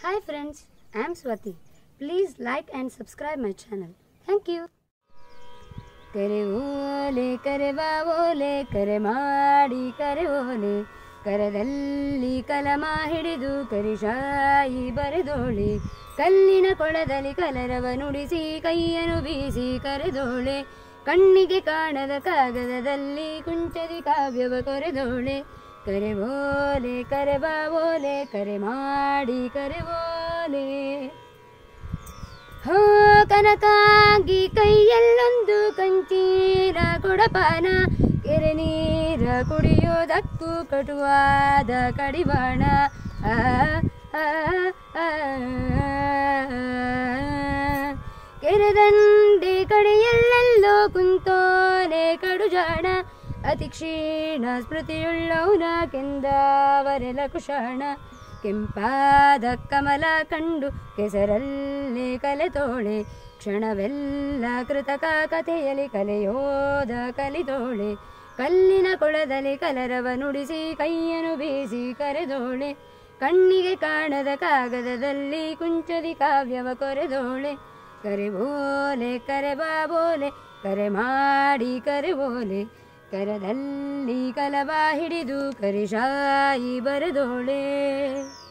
Hi friends, I am Swati. Please like and subscribe my channel. Thank you. ಕರೆ ಓಲೆ ಕರೆ ಬಾ ಓಲೆ ಕರೆ ಮಾಡಿ ಕರೆ ಓಲೆ ಕರದಲ್ಲಿ ಕಲಮ ಹಿಡಿದು ಕರಿಶಾಯಿ ಬರೆದೋಳೆ ಕಲ್ಲಿನ ಕೊಳದಲ್ಲಿ ಕಲರವ ನುಡಿಸಿ ಕೈಯನ್ನು ಬೀಸಿ ಕರೆದೋಳೆ ಕಣ್ಣಿಗೆ ಕಾಣದ ಕಾಗದದಲ್ಲಿ ಕುಂಚದಿ ಕಾವ್ಯವ ಕೊರೆದೋಳೆ ಕರೆ ಓಲೆ ಕರೆ ಬಾ ಓಲೆ ಕರೆ ಮಾಡಿ ಕರೆ ಓಲೆ ಹೋ ಕನಕಾಗಿ ಕೈಯಲ್ಲೊಂದು ಕಂಚೀರ ಕೊಡಪಾನ ಕೆರೆ ನೀರ ಕುಡಿಯೋದಕ್ಕೂ ಕಟುವಾದ ಕಡಿವಾಣ ಆ, ಆ, ಆ, ಕೆರೆದಂಡೆ ಕಡೆಯಲ್ಲೆಲ್ಲೋ ಕುಂತೋನೆ ಕಡುಜಾಣ ಅತಿ ಕ್ಷೀಣ ಸ್ಮೃತಿಯುಳ್ಳವನ ಕೆಂದಾವರೆಲ ಕುಶಾಣ ಕೆಂಪಾದ ಕಮಲ ಕಂಡು ಕೆಸರಲ್ಲೇ ಕಲೆತೋಳೆ ಕ್ಷಣವೆಲ್ಲ ಕೃತಕ ಕಥೆಯಲಿ ಕಲೆಯೋದ ಕಲಿತೋಳೆ ಕಲ್ಲಿನ ಕೊಳದಲ್ಲಿ ಕಲರವ ನುಡಿಸಿ ಕೈಯನ್ನು ಬೀಸಿ ಕರೆದೋಳೆ ಕಣ್ಣಿಗೆ ಕಾಣದ ಕಾಗದದಲ್ಲಿ ಕುಂಚದಿ ಕಾವ್ಯವ ಕೊರೆದೋಳೆ ಕರೆ ಬೋಲೆ ಕರೆ ಬಾಬೋಲೆ ಕರೆ ಮಾಡಿ ಕರೆ ಬೋಲೆ ಕರದಲ್ಲಿ ಕಲಬ ಹಿಡಿದು ಕರಿಶಾಯಿ ಬರೆದೋಳೆ